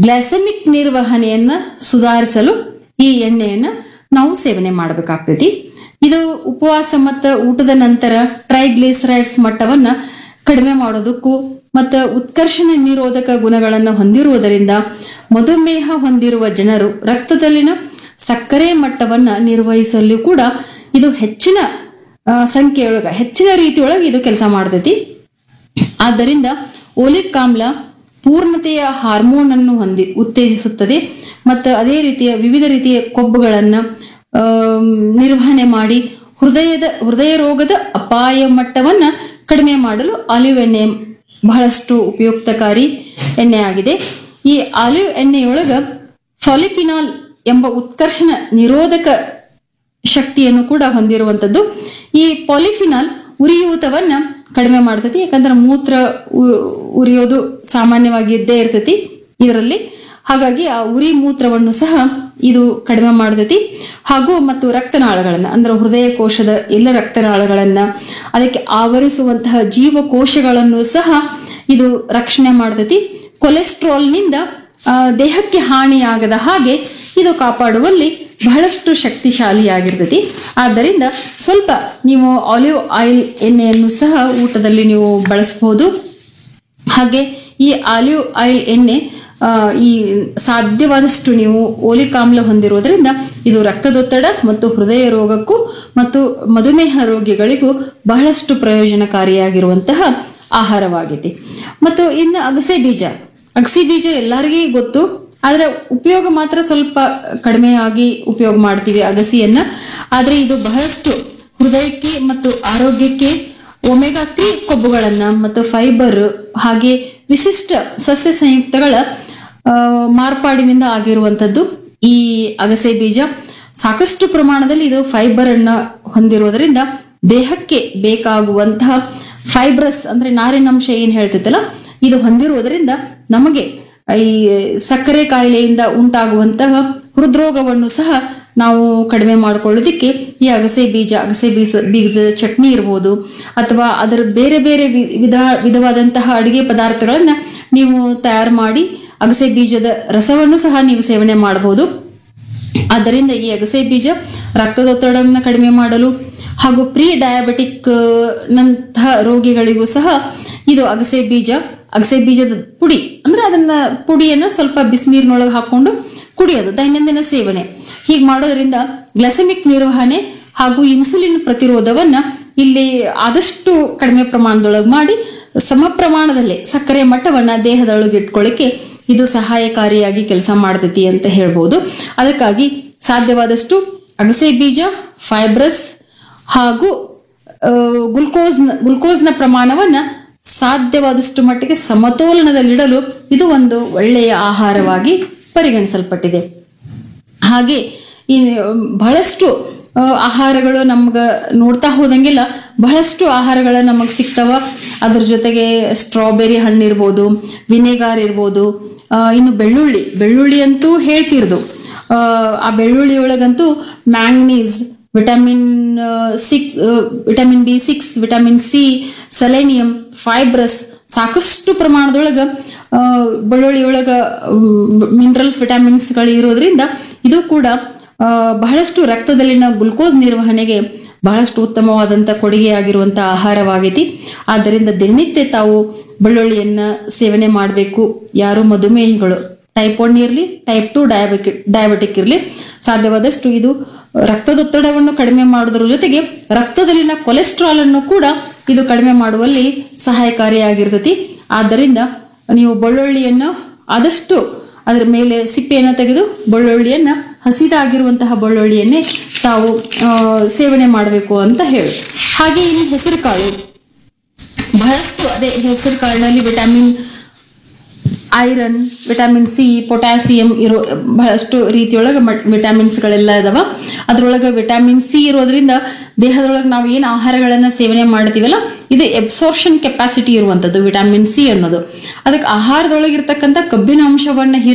glycaemic ನಿರ್ವಹಣೆಯನ್ನ ಸುಧಾರಿಸಲು ಈ ಎಣ್ಣೆಯನ್ನ ನಾವು ಸೇವನೆ ಮಾಡಬೇಕಾಗ್ತೈತಿ ಇದು ಉಪವಾಸ ಮತ್ತು ಊಟದ ನಂತರ ಟ್ರೈಗ್ಲಿಸರೈಡ್ಸ್ ಮಟ್ಟವನ್ನ ಕಡಿಮೆ ಮಾಡೋದಕ್ಕೂ ಮತ್ತು ಉತ್ಕರ್ಷಣ ನಿರೋಧಕ ಗುಣಗಳನ್ನು ಹೊಂದಿರುವುದರಿಂದ ಮಧುಮೇಹ ಹೊಂದಿರುವ ಜನರು ರಕ್ತದಲ್ಲಿನ ಸಕ್ಕರೆ ಮಟ್ಟವನ್ನ ನಿರ್ವಹಿಸಲು ಕೂಡ ಇದು ಹೆಚ್ಚಿನ ಆ, ಸಂಖ್ಯೆಯೊಳಗ ಹೆಚ್ಚಿನ ರೀತಿಯೊಳಗೆ ಇದು ಕೆಲಸ ಮಾಡ್ತೈತಿ ಆದ್ದರಿಂದ ಓಲಿಕ್ ಆಮ್ಲ ಪೂರ್ಣತೆಯ ಹಾರ್ಮೋನ್ ಅನ್ನು ಹೊಂದಿ ಉತ್ತೇಜಿಸುತ್ತದೆ ಮತ್ತು ಅದೇ ರೀತಿಯ ವಿವಿಧ ರೀತಿಯ ಕೊಬ್ಬುಗಳನ್ನು ನಿರ್ವಹಣೆ ಮಾಡಿ ಹೃದಯದ ಹೃದಯ ರೋಗದ ಅಪಾಯ ಮಟ್ಟವನ್ನು ಕಡಿಮೆ ಮಾಡಲು ಆಲಿವ್ ಎಣ್ಣೆ ಬಹಳಷ್ಟು ಉಪಯುಕ್ತಕಾರಿ ಎಣ್ಣೆ ಆಗಿದೆ ಈ ಆಲಿವ್ ಎಣ್ಣೆಯೊಳಗ ಫಾಲಿಪಿನಾಲ್ ಎಂಬ ಉತ್ಕರ್ಷಣ ನಿರೋಧಕ ಶಕ್ತಿಯನ್ನು ಕೂಡ ಹೊಂದಿರುವಂಥದ್ದು ಈ ಪಾಲಿಫಿನಾಲ್ ಉರಿಯೂತವನ್ನ ಕಡಿಮೆ ಮಾಡ್ತೈತಿ ಯಾಕಂದ್ರೆ ಮೂತ್ರ ಉ- ಉರಿಯೋದು ಸಾಮಾನ್ಯವಾಗಿ ಇದ್ದೇ ಇರ್ತೈತಿ ಇದರಲ್ಲಿ ಹಾಗಾಗಿ ಆ ಉರಿ ಮೂತ್ರವನ್ನು ಸಹ ಇದು ಕಡಿಮೆ ಮಾಡ್ತೈತಿ ಹಾಗೂ ಮತ್ತು ರಕ್ತನಾಳಗಳನ್ನ ಅಂದ್ರೆ ಹೃದಯ ಕೋಶದ ಎಲ್ಲ ರಕ್ತನಾಳಗಳನ್ನ ಅದಕ್ಕೆ ಆವರಿಸುವಂತಹ ಜೀವಕೋಶಗಳನ್ನು ಸಹ ಇದು ರಕ್ಷಣೆ ಮಾಡ್ತೈತಿ ಕೊಲೆಸ್ಟ್ರಾಲ್ನಿಂದ ಆ, ದೇಹಕ್ಕೆ ಹಾನಿಯಾಗದ ಹಾಗೆ ಇದು ಕಾಪಾಡುವಲ್ಲಿ ಬಹಳಷ್ಟು ಶಕ್ತಿಶಾಲಿಯಾಗಿರ್ತೈತಿ ಆದ್ದರಿಂದ ಸ್ವಲ್ಪ ನೀವು ಆಲಿವ್ ಆಯಿಲ್ ಎಣ್ಣೆಯನ್ನು ಸಹ ಊಟದಲ್ಲಿ ನೀವು ಬಳಸಬಹುದು ಹಾಗೆ ಈ ಆಲಿವ್ ಆಯಿಲ್ ಎಣ್ಣೆ ಆ, ಈ ಸಾಧ್ಯವಾದಷ್ಟು ನೀವು ಓಲಿಕ್ ಆಮ್ಲ ಹೊಂದಿರುವುದರಿಂದ ಇದು ರಕ್ತದೊತ್ತಡ ಮತ್ತು ಹೃದಯ ರೋಗಕ್ಕೂ ಮತ್ತು ಮಧುಮೇಹ ರೋಗಿಗಳಿಗೂ ಬಹಳಷ್ಟು ಪ್ರಯೋಜನಕಾರಿಯಾಗಿರುವಂತಹ ಆಹಾರವಾಗಿದೆ ಮತ್ತು ಇನ್ನು ಅಗಸೆ ಬೀಜ ಅಗಸೆ ಬೀಜ ಎಲ್ಲರಿಗೂ ಗೊತ್ತು ಆದರೆ ಉಪಯೋಗ ಮಾತ್ರ ಸ್ವಲ್ಪ ಕಡಿಮೆಯಾಗಿ ಉಪಯೋಗ ಮಾಡ್ತೀವಿ ಅಗಸಿಯನ್ನ ಆದರೆ ಇದು ಬಹಳಷ್ಟು ಹೃದಯಕ್ಕೆ ಮತ್ತು ಆರೋಗ್ಯಕ್ಕೆ ಒಮೆಗಾ ತ್ರೀ ಕೊಬ್ಬುಗಳನ್ನ ಮತ್ತು ಫೈಬರ್ ಹಾಗೆ ವಿಶಿಷ್ಟ ಸಸ್ಯ ಸಂಯುಕ್ತಗಳ ಆ, ಮಾರ್ಪಾಡಿನಿಂದ ಆಗಿರುವಂಥದ್ದು ಈ ಅಗಸೆ ಬೀಜ ಸಾಕಷ್ಟು ಪ್ರಮಾಣದಲ್ಲಿ ಇದು ಫೈಬರ್ ಅನ್ನ ಹೊಂದಿರುವುದರಿಂದ ದೇಹಕ್ಕೆ ಬೇಕಾಗುವಂತಹ ಫೈಬ್ರಸ್ ಅಂದ್ರೆ ನಾರಿನಂಶ ಏನ್ ಹೇಳ್ತೈತಲ್ಲ ಇದು ಹೊಂದಿರುವುದರಿಂದ ನಮಗೆ ಈ ಸಕ್ಕರೆ ಕಾಯಿಲೆಯಿಂದ ಉಂಟಾಗುವಂತಹ ಹೃದ್ರೋಗವನ್ನು ಸಹ ನಾವು ಕಡಿಮೆ ಮಾಡಿಕೊಳ್ಳೋದಕ್ಕೆ ಈ ಅಗಸೆ ಬೀಜ ಅಗಸೆ ಬೀಜ ಬೀಜದ ಚಟ್ನಿ ಇರ್ಬೋದು ಅಥವಾ ಅದರ ಬೇರೆ ಬೇರೆ ವಿ- ವಿಧ ವಿಧವಾದಂತಹ ಅಡಿಗೆ ಪದಾರ್ಥಗಳನ್ನ ನೀವು ತಯಾರು ಮಾಡಿ ಅಗಸೆ ಬೀಜದ ರಸವನ್ನು ಸಹ ನೀವು ಸೇವನೆ ಮಾಡಬಹುದು ಆದ್ದರಿಂದ ಈ ಅಗಸೆ ಬೀಜ ರಕ್ತದೊತ್ತಡವನ್ನು ಕಡಿಮೆ ಮಾಡಲು ಹಾಗೂ ಪ್ರೀ ಡಯಾಬಿಟಿಕ್ ನಂತಹ ರೋಗಿಗಳಿಗೂ ಸಹ ಇದು ಅಗಸೆ ಬೀಜ ಅಗಸೆ ಬೀಜದ ಪುಡಿ ಅಂದ್ರೆ ಅದನ್ನ ಪುಡಿಯನ್ನ ಸ್ವಲ್ಪ ಬಿಸಿನೀರಿನೊಳಗೆ ಹಾಕೊಂಡು ಕುಡಿಯೋದು ದೈನಂದಿನ ಸೇವನೆ ಹೀಗೆ ಮಾಡೋದ್ರಿಂದ ಗ್ಲೈಸೆಮಿಕ್ ನಿರ್ವಹಣೆ ಹಾಗೂ ಇನ್ಸುಲಿನ್ ಪ್ರತಿರೋಧವನ್ನ ಇಲ್ಲಿ ಆದಷ್ಟು ಕಡಿಮೆ ಪ್ರಮಾಣದೊಳಗೆ ಮಾಡಿ ಸಮ ಪ್ರಮಾಣದಲ್ಲೇ ಸಕ್ಕರೆ ಮಟ್ಟವನ್ನ ದೇಹದೊಳಗೆ ಇಟ್ಕೊಳ್ಳಿಕ್ಕೆ ಇದು ಸಹಾಯಕಾರಿಯಾಗಿ ಕೆಲಸ ಮಾಡ್ತೈತಿ ಅಂತ ಹೇಳ್ಬೋದು ಅದಕ್ಕಾಗಿ ಸಾಧ್ಯವಾದಷ್ಟು ಅಗಸೆ ಬೀಜ ಫೈಬ್ರಸ್ ಹಾಗೂ ಗ್ಲುಕೋಸ್ನ ಗ್ಲುಕೋಸ್ನ ಪ್ರಮಾಣವನ್ನ ಸಾಧ್ಯವಾದಷ್ಟು ಮಟ್ಟಿಗೆ ಸಮತೋಲನದಲ್ಲಿಡಲು ಇದು ಒಂದು ಒಳ್ಳೆಯ ಆಹಾರವಾಗಿ ಪರಿಗಣಿಸಲ್ಪಟ್ಟಿದೆ ಹಾಗೆ ಈ ಬಹಳಷ್ಟು ಆ, ಆಹಾರಗಳು ನಮ್ಗೆ ನೋಡ್ತಾ ಹೋದಂಗೆಲ್ಲ ಬಹಳಷ್ಟು ಆಹಾರಗಳು ನಮಗೆ ಸಿಗ್ತಾವ ಅದ್ರ ಜೊತೆಗೆ ಸ್ಟ್ರಾಬೆರಿ ಹಣ್ಣು ಇರ್ಬೋದು ವಿನೆಗಾರ್ ಇರ್ಬೋದು ಆ, ಇನ್ನು ಬೆಳ್ಳುಳ್ಳಿ ಬೆಳ್ಳುಳ್ಳಿ ಅಂತೂ ಹೇಳ್ತಿರ್ದು ಆ, ಆ ಬೆಳ್ಳುಳ್ಳಿ ಒಳಗಂತೂ manganese vitamin six vitamin B six vitamin C selenium fibrous ಸಾಕಷ್ಟು ಪ್ರಮಾಣದೊಳಗೆ ಬೆಳ್ಳುಳ್ಳಿ ಒಳಗ ಮಿನರಲ್ಸ್ ವಿಟಮಿನ್ಸ್ಗಳು ಇರೋದ್ರಿಂದ ಇದು ಕೂಡ ಆ, ಬಹಳಷ್ಟು ರಕ್ತದಲ್ಲಿನ ಗ್ಲುಕೋಸ್ ನಿರ್ವಹಣೆಗೆ ಬಹಳಷ್ಟು ಉತ್ತಮವಾದಂಥ ಕೊಡುಗೆಯಾಗಿರುವಂಥ ಆಹಾರವಾಗೈತಿ ಆದ್ದರಿಂದ ದಿನನಿತ್ಯ ತಾವು ಬೆಳ್ಳುಳ್ಳಿಯನ್ನ ಸೇವನೆ ಮಾಡಬೇಕು ಯಾರು ಮಧುಮೇಹಿಗಳು ಟೈಪ್ ಒನ್ ಇರಲಿ ಟೈಪ್ ಟು ಡಯಾಬಿಟಿಕ್ ಡಯಾಬಿಟಿಕ್ ಇರಲಿ ಸಾಧ್ಯವಾದಷ್ಟು ಇದು ರಕ್ತದೊತ್ತಡವನ್ನು ಕಡಿಮೆ ಮಾಡೋದ್ರ ಜೊತೆಗೆ ರಕ್ತದಲ್ಲಿನ ಕೊಲೆಸ್ಟ್ರಾಲ್ ಅನ್ನು ಕೂಡ ಇದು ಕಡಿಮೆ ಮಾಡುವಲ್ಲಿ ಸಹಾಯಕಾರಿಯಾಗಿರ್ತೈತಿ ಆದ್ದರಿಂದ ನೀವು ಬೆಳ್ಳುಳ್ಳಿಯನ್ನು ಆದಷ್ಟು ಅದರ ಮೇಲೆ ಸಿಪ್ಪೆಯನ್ನು ತೆಗೆದು ಬೆಳ್ಳುಳ್ಳಿಯನ್ನ ಹಸಿದಾಗಿರುವಂತಹ ಬೆಳ್ಳುಳ್ಳಿಯನ್ನೇ ತಾವು ಆ, ಸೇವನೆ ಮಾಡಬೇಕು ಅಂತ ಹೇಳಿ ಹಾಗೆ ಇನ್ನು ಹೆಸರು ಕಾಳು ಬಹಳಷ್ಟು ಅದೇ ಹೆಸರು ಕಾಳಿನಲ್ಲಿ vitamin iron vitamin C potassium ಇರೋ ಬಹಳಷ್ಟು ರೀತಿಯೊಳಗೆ ವಿಟಮಿನ್ಸ್ಗಳೆಲ್ಲ ಇದಾವ ಅದ್ರೊಳಗೆ ವಿಟಮಿನ್ ಸಿ ಇರೋದ್ರಿಂದ ದೇಹದೊಳಗೆ ನಾವು ಏನು ಆಹಾರಗಳನ್ನ ಸೇವನೆ ಮಾಡ್ತೀವಲ್ಲ ಇದು ಎಬ್ಸೋರ್ಷನ್ ಕೆಪಾಸಿಟಿ ಇರುವಂಥದ್ದು ವಿಟಮಿನ್ ಸಿ ಅನ್ನೋದು ಅದಕ್ಕೆ ಆಹಾರದೊಳಗೆ ಇರ್ತಕ್ಕಂಥ ಕಬ್ಬಿನ ಅಂಶವನ್ನ ಹೀರಿ